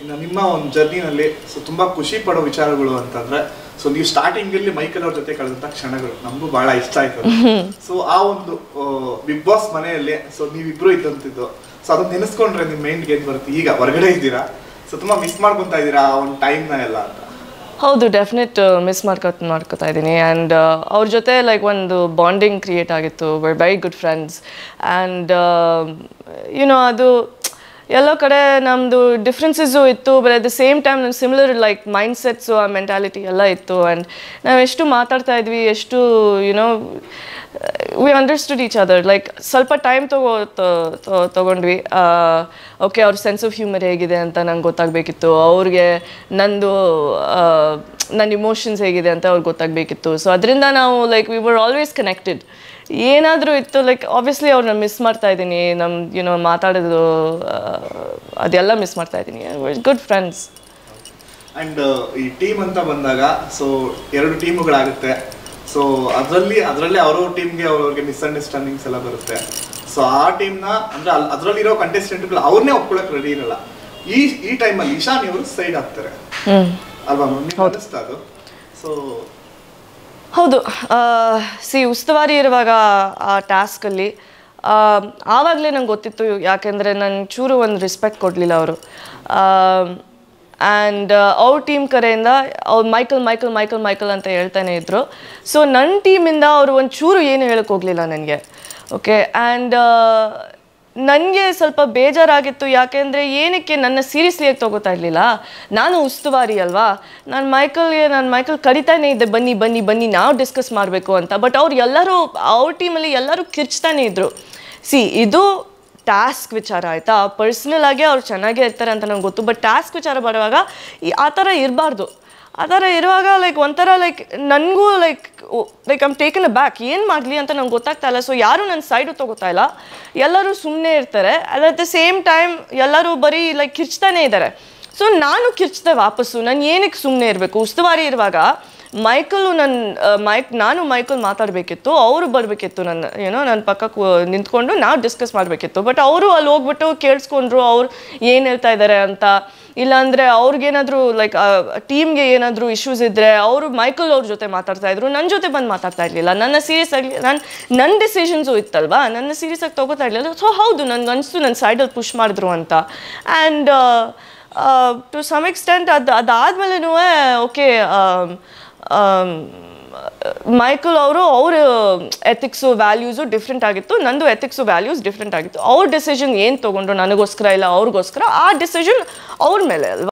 ಇನ್ನು ನಿಮ್ಮ ಒಂದು ಜರ್ನಿನಲ್ಲಿ ಸೊ ತುಂಬಾ ಖುಷಿ ಪಡೋ ವಿಚಾರಗಳು ಅಂತಂದ್ರೆ ಸೊ ನೀವು ಸ್ಟಾರ್ಟಿಂಗ್ ಅಲ್ಲಿ ಮೈಕಲ್ ಅವ್ರ ಜೊತೆ ಕಳೆದಂತ ಕ್ಷಣಗಳು ನಮಗೂ ಬಹಳ ಇಷ್ಟ ಆಯ್ತು ಸೊ ಆ ಒಂದು ಬಿಗ್ ಬಾಸ್ ಮನೆಯಲ್ಲಿ ಸೊ ನೀವಿಬ್ರು ಇದ್ದಂತಿದ್ದು ಸೊ ಅದನ್ನ ನೆನೆಸ್ಕೊಂಡ್ರೆ ನಿಮ್ ಮೈಂಡ್ಗೆ ಏನ್ ಬರುತ್ತೆ ಈಗ ಹೊರಗಡೆ ಇದ್ದೀರಾ ಸೊ ತುಂಬಾ ಮಿಸ್ ಮಾಡ್ಕೊಂತಾ ಇದ್ದೀರಾ ಆ ಒಂದು ಟೈಮ್ನ ಎಲ್ಲ ಅಂತ ಹೌದು ಡೆಫಿನೆಟ್ ಮಿಸ್ ಮಾಡ್ಕೊತ ಮಾಡ್ಕೊತಾ ಇದ್ದೀನಿ ಆ್ಯಂಡ್ ಅವ್ರ ಜೊತೆ ಲೈಕ್ ಒಂದು ಬಾಂಡಿಂಗ್ ಕ್ರಿಯೇಟ್ ಆಗಿತ್ತು were very good friends and you know ಅದು ಎಲ್ಲೋ ಕಡೆ ನಮ್ಮದು ಡಿಫ್ರೆನ್ಸಸ್ಸು ಇತ್ತು but at the same time ನಮ್ಮ ಸಿಮಿಲರ್ ಲೈಕ್ ಮೈಂಡ್ ಸೆಟ್ಸು ಆ ಮೆಂಟಾಲಿಟಿ ಎಲ್ಲ ಇತ್ತು ಆ್ಯಂಡ್ ನಾವು ಎಷ್ಟು ಮಾತಾಡ್ತಾ ಇದ್ವಿ ಎಷ್ಟು you know we understood each other like ಸ್ವಲ್ಪ ಟೈಮ್ ತಗೋ ತ- ತ- ತಗೊಂಡ್ವಿ ಓಕೆ ಅವ್ರ ಸೆನ್ಸ್ ಆಫ್ ಹ್ಯೂಮರ್ ಹೇಗಿದೆ ಅಂತ ನಂಗೆ ಗೊತ್ತಾಗಬೇಕಿತ್ತು ಅವ್ರಿಗೆ ನಂದು ಆ, ನನ್ನ ಇಮೋಷನ್ಸ್ ಹೇಗಿದೆ ಅಂತ ಅವ್ರಿಗೆ ಗೊತ್ತಾಗಬೇಕಿತ್ತು ಸೊ ಅದರಿಂದ ನಾವು like we were always connected ಏನಾದರೂ ಇತ್ತು ಲೈಕ್ ಆಬ್ವಿಯಸ್ಲಿ ಅವ್ರನ್ನ ಮಿಸ್ ಮಾಡ್ತಾ ಇದ್ದೀನಿ ನಮ್ಮ ಯುನೋ ಮಾತಾಡೋದು ಆ, ಅದೆಲ್ಲ ಮಿಸ್ ಮಾಡ್ತಾ ಇದ್ದೀನಿ ಗುಡ್ ಫ್ರೆಂಡ್ಸ್ ಅಂಡ್ ಈ ಟೀಮ್ ಅಂತ ಬಂದಾಗ ಸೊ ಎರಡು ಟೀಮುಗಳಾಗುತ್ತೆ ಸೊ ಅದರಲ್ಲಿ ಅದರಲ್ಲಿ ಅವ್ರವ್ರ ಟೀಮ್ಗೆ ಅವ್ರವ್ರಿಗೆ ಮಿಸ್ಅಂಡರ್ಸ್ಟ್ಯಾಂಡಿಂಗ್ಸ್ ಎಲ್ಲ ಬರುತ್ತೆ ಸೊ ಆ ಟೀಮ್ನ ಅಂದ್ರೆ ಅಲ್- ಅದ್ರಲ್ಲಿರೋ ಕಂಟೆಸ್ಟೆಂಟ್ಗಳು ಅವ್ರನ್ನೇ ಒಪ್ಕೊಳಕ್ ರೆಡಿ ಇರಲ್ಲ ಈ ಈ ಟೈಮಲ್ಲಿ ಇಶಾನಿ ಅವರು ಸೈಡ್ ಆಗ್ತಾರೆ ಹ್ಞೂ ಅಲ್ವಾ ನಿಮ್ಗೆ ಅನಿಸ್ತಾ ಅದು ಸೊ ಹೌದು ಸಿ ಉಸ್ತುವಾರಿ ಇರುವಾಗ ಆ ಟಾಸ್ಕಲ್ಲಿ ಆವಾಗಲೇ ನಂಗೆ ಗೊತ್ತಿತ್ತು ಯಾಕೆಂದರೆ ನಾನು ಚೂರು ಒಂದು ರೆಸ್ಪೆಕ್ಟ್ ಕೊಡಲಿಲ್ಲ ಅವರು ಆ್ಯಂಡ್ ಅವ್ರ ಟೀಮ್ ಕಡೆಯಿಂದ ಅವ್ರು ಮೈಕಲ್ ಮೈಕಲ್ ಮೈಕಲ್ ಮೈಕಲ್ ಅಂತ ಹೇಳ್ತಾನೆ ಇದ್ರು ಸೊ ನನ್ನ ಟೀಮಿಂದ ಅವರು ಒಂದು ಚೂರು ಏನು ಹೇಳಕ್ಕೆ ಹೋಗಲಿಲ್ಲ ನನಗೆ ಓಕೆ ಆ್ಯಂಡ್ ನನಗೆ ಸ್ವಲ್ಪ ಬೇಜಾರಾಗಿತ್ತು ಯಾಕೆಂದರೆ ಏನಕ್ಕೆ ನನ್ನ ಸೀರಿಯಸ್ಲಿಯಾಗಿ ತಗೋತಾ ಇರಲಿಲ್ಲ ನಾನು ಉಸ್ತುವಾರಿ ಅಲ್ವಾ ನಾನು ಮೈಕಲ್ಗೆ ನಾನು ಮೈಕಲ್ ಕರಿತಾನೆ ಇದ್ದೆ ಬನ್ನಿ ಬನ್ನಿ ಬನ್ನಿ ನಾವು ಡಿಸ್ಕಸ್ ಮಾಡಬೇಕು ಅಂತ ಬಟ್ ಅವ್ರು ಎಲ್ಲರೂ ಅವ್ರ ಟೀಮಲ್ಲಿ ಎಲ್ಲರೂ ಕಿರ್ಚ್ತಾನೆ ಇದ್ರು ಸಿ ಇದು ಟಾಸ್ಕ್ ವಿಚಾರ ಆಯಿತಾ ಪರ್ಸ್ನಲ್ ಆಗಿ ಅವ್ರು ಚೆನ್ನಾಗೇ ಇರ್ತಾರೆ ಅಂತ ನಂಗೆ ಗೊತ್ತು ಬಟ್ ಟಾಸ್ಕ್ ವಿಚಾರ ಬರುವಾಗ ಈ ಆ ಥರ ಇರಬಾರ್ದು ಆ ಥರ ಇರುವಾಗ ಲೈಕ್ ಒಂಥರ ಲೈಕ್ ನನಗೂ like like I'm taken aback ಏನು ಮಾಡಲಿ ಅಂತ ನಂಗೆ ಗೊತ್ತಾಗ್ತಾ ಇಲ್ಲ ಸೊ ಯಾರು ನನ್ನ ಸೈಡು ತಗೋತಾ ಇಲ್ಲ ಎಲ್ಲರೂ ಸುಮ್ಮನೆ ಇರ್ತಾರೆ ಅಟ್ ದ ಸೇಮ್ ಟೈಮ್ ಎಲ್ಲರೂ ಬರೀ ಲೈಕ್ ಕಿರ್ಚ್ತಾನೆ ಇದ್ದಾರೆ ಸೊ ನಾನು ಕಿರ್ಚ್ದೆ ವಾಪಸ್ಸು ನಾನು ಏನಕ್ಕೆ ಸುಮ್ಮನೆ ಇರಬೇಕು ಉಸ್ತುವಾರಿ ಇರುವಾಗ ಮೈಕಲ್ ನನ್ನ ಮೈಕ್ ನಾನು ಮೈಕಲ್ ಮಾತಾಡಬೇಕಿತ್ತು ಅವರು ಬರಬೇಕಿತ್ತು ನನ್ನ ಏನೋ ನನ್ನ ಪಕ್ಕ ಕೂ ನಿಂತ್ಕೊಂಡು ನಾವು ಡಿಸ್ಕಸ್ ಮಾಡಬೇಕಿತ್ತು ಬಟ್ ಅವರು ಅಲ್ಲಿ ಹೋಗ್ಬಿಟ್ಟು ಕೇಳಿಸ್ಕೊಂಡ್ರು ಅವ್ರು ಏನು ಹೇಳ್ತಾ ಇದ್ದಾರೆ ಅಂತ ಇಲ್ಲಾಂದರೆ ಅವ್ರಿಗೇನಾದರೂ ಲೈಕ್ ಟೀಮ್ಗೆ ಏನಾದರೂ ಇಶ್ಯೂಸ್ ಇದ್ದರೆ ಅವರು ಮೈಕಲ್ ಅವ್ರ ಜೊತೆ ಮಾತಾಡ್ತಾ ಇದ್ರು ನನ್ನ ಜೊತೆ ಬಂದು ಮಾತಾಡ್ತಾ ಇರಲಿಲ್ಲ ನನ್ನ ಸೀರಿಯಸ್ ಆಗಿ ನಾನು ನನ್ನ ಡಿಸಿಷನ್ಸು ಇತ್ತಲ್ವಾ ನನ್ನ ಸೀರಿಯಸ್ ಆಗಿ ತೊಗೋತಾ ಇರಲಿಲ್ಲ ಸೊ ಹೌದು ನನಗೆ ಅನಿಸ್ತು ನನ್ನ ಸೈಡಲ್ಲಿ ಪುಷ್ ಮಾಡಿದ್ರು ಅಂತ ಆ್ಯಂಡ್ ಟು ಸಮ್ ಎಕ್ಸ್ಟೆಂಟ್ ಅದು ಅದಾದ್ಮೇಲೆನೂ ಓಕೆ ಮೈಕಲ್ ಅವರು ಅವ್ರ ಎಥಿಕ್ಸು ವ್ಯಾಲ್ಯೂಸು ಡಿಫ್ರೆಂಟ್ ಆಗಿತ್ತು ನಂದು ಎಥಿಕ್ಸು ವ್ಯಾಲ್ಯೂಸ್ ಡಿಫ್ರೆಂಟ್ ಆಗಿತ್ತು ಅವ್ರ ಡಿಸಿಷನ್ ಏನು ತೊಗೊಂಡ್ರು ನನಗೋಸ್ಕರ ಇಲ್ಲ ಅವ್ರಿಗೋಸ್ಕರ ಆ ಡಿಸಿಷನ್ ಅವ್ರ ಮೇಲೆ ಅಲ್ವಾ